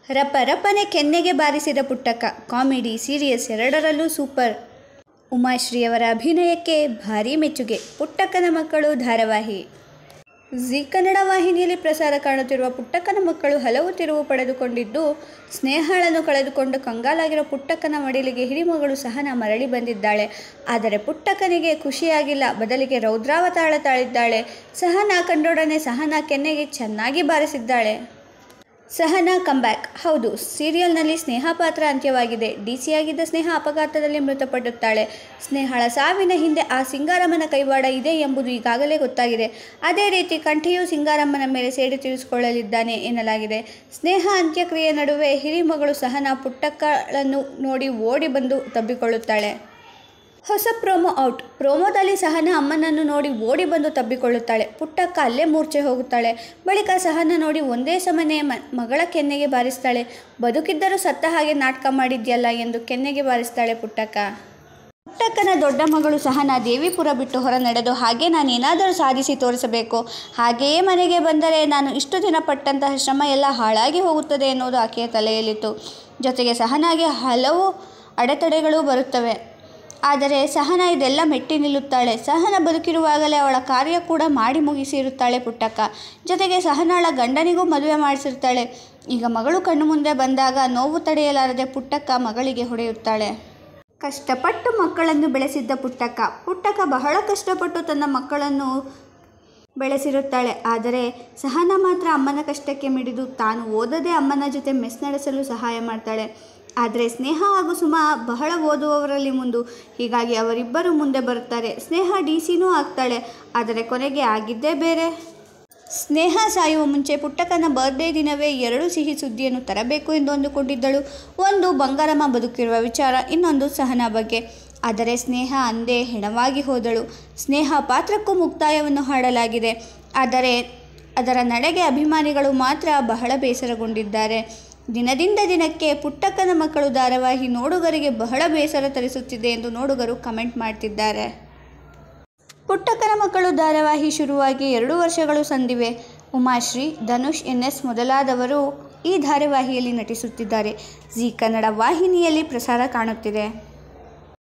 ರಪ ರಪನೆ ಕೆನ್ನೆಗೆ ಬಾರಿಸಿದ ಪುಟ್ಟಕ್ಕ ಕಾಮಿಡಿ ಸೀರಿಯಸ್ ಎರಡರಲ್ಲೂ ಸೂಪರ್ ಉಮಾಶ್ರೀಯವರ ಅಭಿನಯಕ್ಕೆ ಭಾರೀ ಮೆಚ್ಚುಗೆ ಪುಟ್ಟಕ್ಕನ ಮಕ್ಕಳು ಧಾರಾವಾಹಿ ಜಿ ಕನ್ನಡ ವಾಹಿನಿಯಲ್ಲಿ ಪ್ರಸಾರ ಕಾಣುತ್ತಿರುವ ಪುಟ್ಟಕ್ಕನ ಮಕ್ಕಳು ಹಲವು ತಿರುವು ಪಡೆದುಕೊಂಡಿದ್ದು ಸ್ನೇಹಳನ್ನು ಕಳೆದುಕೊಂಡು ಕಂಗಾಲಾಗಿರೋ ಪುಟ್ಟಕ್ಕನ ಮಡಿಲಿಗೆ ಹಿರಿಮಗಳು ಸಹನ ಮರಳಿ ಬಂದಿದ್ದಾಳೆ ಆದರೆ ಪುಟ್ಟಕ್ಕನಿಗೆ ಖುಷಿಯಾಗಿಲ್ಲ ಬದಲಿಗೆ ರೌದ್ರಾವತಾಳ ತಾಳಿದ್ದಾಳೆ ಸಹನ ಕಂಡೊಡನೆ ಸಹನ ಕೆನ್ನೆಗೆ ಚೆನ್ನಾಗಿ ಬಾರಿಸಿದ್ದಾಳೆ ಸಹನಾ ಕಂಬ್ಯಾಕ್ ಹೌದು ಸೀರಿಯಲ್ನಲ್ಲಿ ಸ್ನೇಹ ಪಾತ್ರ ಅಂತ್ಯವಾಗಿದೆ ಡಿಸಿಯಾಗಿದ್ದ ಸ್ನೇಹ ಅಪಘಾತದಲ್ಲಿ ಮೃತಪಡುತ್ತಾಳೆ ಸ್ನೇಹಳ ಸಾವಿನ ಹಿಂದೆ ಆ ಸಿಂಗಾರಮ್ಮನ ಕೈವಾಡ ಇದೆ ಎಂಬುದು ಈಗಾಗಲೇ ಗೊತ್ತಾಗಿದೆ ಅದೇ ರೀತಿ ಕಂಠಿಯು ಸಿಂಗಾರಮ್ಮನ ಮೇಲೆ ಸೇಡು ತೀರಿಸಿಕೊಳ್ಳಲಿದ್ದಾನೆ ಎನ್ನಲಾಗಿದೆ ಸ್ನೇಹ ಅಂತ್ಯಕ್ರಿಯೆ ನಡುವೆ ಹಿರಿಮಗಳು ಸಹನಾ ಪುಟ್ಟಕ್ಕಳನ್ನು ನೋಡಿ ಓಡಿ ಬಂದು ತಬ್ಬಿಕೊಳ್ಳುತ್ತಾಳೆ ಹೊಸ ಪ್ರೋಮೋ ಔಟ್ ಪ್ರೋಮೋದಲ್ಲಿ ಸಹನ ಅಮ್ಮನನ್ನು ನೋಡಿ ಓಡಿ ಬಂದು ತಬ್ಬಿಕೊಳ್ಳುತ್ತಾಳೆ ಪುಟ್ಟಕ್ಕ ಅಲ್ಲೇ ಮೂರ್ಛೆ ಹೋಗುತ್ತಾಳೆ ಬಳಿಕ ಸಹನ ನೋಡಿ ಒಂದೇ ಸಮನೆ ಮ ಮಗಳ ಕೆನ್ನೆಗೆ ಬಾರಿಸ್ತಾಳೆ ಬದುಕಿದ್ದರೂ ಸತ್ತ ಹಾಗೆ ನಾಟಕ ಮಾಡಿದ್ಯಲ್ಲ ಎಂದು ಕೆನ್ನೆಗೆ ಬಾರಿಸ್ತಾಳೆ ಪುಟ್ಟಕ್ಕ ಪುಟ್ಟಕ್ಕನ ದೊಡ್ಡ ಮಗಳು ಸಹನ ದೇವಿಪುರ ಬಿಟ್ಟು ಹೊರ ನಡೆದು ಹಾಗೆ ನಾನು ಏನಾದರೂ ಸಾಧಿಸಿ ತೋರಿಸಬೇಕು ಹಾಗೆಯೇ ಮನೆಗೆ ಬಂದರೆ ನಾನು ಇಷ್ಟು ದಿನ ಪಟ್ಟಂತಹ ಶ್ರಮ ಎಲ್ಲ ಹಾಳಾಗಿ ಹೋಗುತ್ತದೆ ಎನ್ನುವುದು ಆಕೆಯ ತಲೆಯಲ್ಲಿತ್ತು ಜೊತೆಗೆ ಸಹನಾಗೆ ಹಲವು ಅಡೆತಡೆಗಳು ಬರುತ್ತವೆ ಆದರೆ ಸಹನ ಇದೆಲ್ಲ ಮೆಟ್ಟಿ ನಿಲ್ಲುತ್ತಾಳೆ ಸಹನ ಬದುಕಿರುವಾಗಲೇ ಅವಳ ಕಾರ್ಯ ಕೂಡ ಮಾಡಿ ಮುಗಿಸಿರುತ್ತಾಳೆ ಪುಟ್ಟಕ್ಕ ಜೊತೆಗೆ ಸಹನಾಳ ಗಂಡನಿಗೂ ಮದುವೆ ಮಾಡಿಸಿರ್ತಾಳೆ ಈಗ ಮಗಳು ಕಣ್ಣು ಮುಂದೆ ಬಂದಾಗ ನೋವು ತಡೆಯಲಾರದೆ ಪುಟ್ಟಕ್ಕ ಮಗಳಿಗೆ ಹೊಡೆಯುತ್ತಾಳೆ ಕಷ್ಟಪಟ್ಟು ಮಕ್ಕಳನ್ನು ಬೆಳೆಸಿದ್ದ ಪುಟ್ಟಕ್ಕ ಪುಟ್ಟಕ್ಕ ಬಹಳ ಕಷ್ಟಪಟ್ಟು ತನ್ನ ಮಕ್ಕಳನ್ನು ಬೆಳೆಸಿರುತ್ತಾಳೆ ಆದರೆ ಸಹನ ಮಾತ್ರ ಅಮ್ಮನ ಕಷ್ಟಕ್ಕೆ ಮಿಡಿದು ತಾನು ಓದದೆ ಅಮ್ಮನ ಜೊತೆ ಮೆಸ್ ನಡೆಸಲು ಸಹಾಯ ಮಾಡ್ತಾಳೆ ಆದರೆ ಸ್ನೇಹ ಹಾಗೂ ಸುಮ ಬಹಳ ಓದುವವರಲ್ಲಿ ಮುಂದು ಹೀಗಾಗಿ ಅವರಿಬ್ಬರು ಮುಂದೆ ಬರುತ್ತಾರೆ ಸ್ನೇಹ ಡಿ ಸಿನೂ ಆಗ್ತಾಳೆ ಆದರೆ ಕೊನೆಗೆ ಆಗಿದ್ದೇ ಬೇರೆ ಸ್ನೇಹ ಸಾಯುವ ಮುಂಚೆ ಪುಟ್ಟಕ್ಕನ ಬರ್ಡೇ ದಿನವೇ ಎರಡು ಸಿಹಿ ಸುದ್ದಿಯನ್ನು ತರಬೇಕು ಎಂದು ಅಂದುಕೊಂಡಿದ್ದಳು ಒಂದು ಬಂಗಾರಮ್ಮ ಬದುಕಿರುವ ವಿಚಾರ ಇನ್ನೊಂದು ಸಹನಾ ಬಗ್ಗೆ ಆದರೆ ಸ್ನೇಹ ಅಂದೇ ಹೆಣವಾಗಿ ಹೋದಳು ಸ್ನೇಹ ಪಾತ್ರಕ್ಕೂ ಮುಕ್ತಾಯವನ್ನು ಹಾಡಲಾಗಿದೆ ಆದರೆ ಅದರ ನಡೆಗೆ ಅಭಿಮಾನಿಗಳು ಮಾತ್ರ ಬಹಳ ಬೇಸರಗೊಂಡಿದ್ದಾರೆ ದಿನದಿಂದ ದಿನಕ್ಕೆ ಪುಟ್ಟಕ್ಕನ ಮಕ್ಕಳು ಧಾರಾವಾಹಿ ನೋಡುಗರಿಗೆ ಬಹಳ ಬೇಸರ ತರಿಸುತ್ತಿದೆ ಎಂದು ನೋಡುಗರು ಕಮೆಂಟ್ ಮಾಡ್ತಿದ್ದಾರೆ ಪುಟ್ಟಕ್ಕನ ಮಕ್ಕಳು ಧಾರಾವಾಹಿ ಶುರುವಾಗಿ ಎರಡು ವರ್ಷಗಳು ಸಂದಿವೆ ಉಮಾಶ್ರೀ ಧನುಷ್ ಎನ್ ಎಸ್ ಮೊದಲಾದವರು ಈ ಧಾರಾವಾಹಿಯಲ್ಲಿ ನಟಿಸುತ್ತಿದ್ದಾರೆ ಜಿ ಕನ್ನಡ ವಾಹಿನಿಯಲ್ಲಿ ಪ್ರಸಾರ ಕಾಣುತ್ತಿದೆ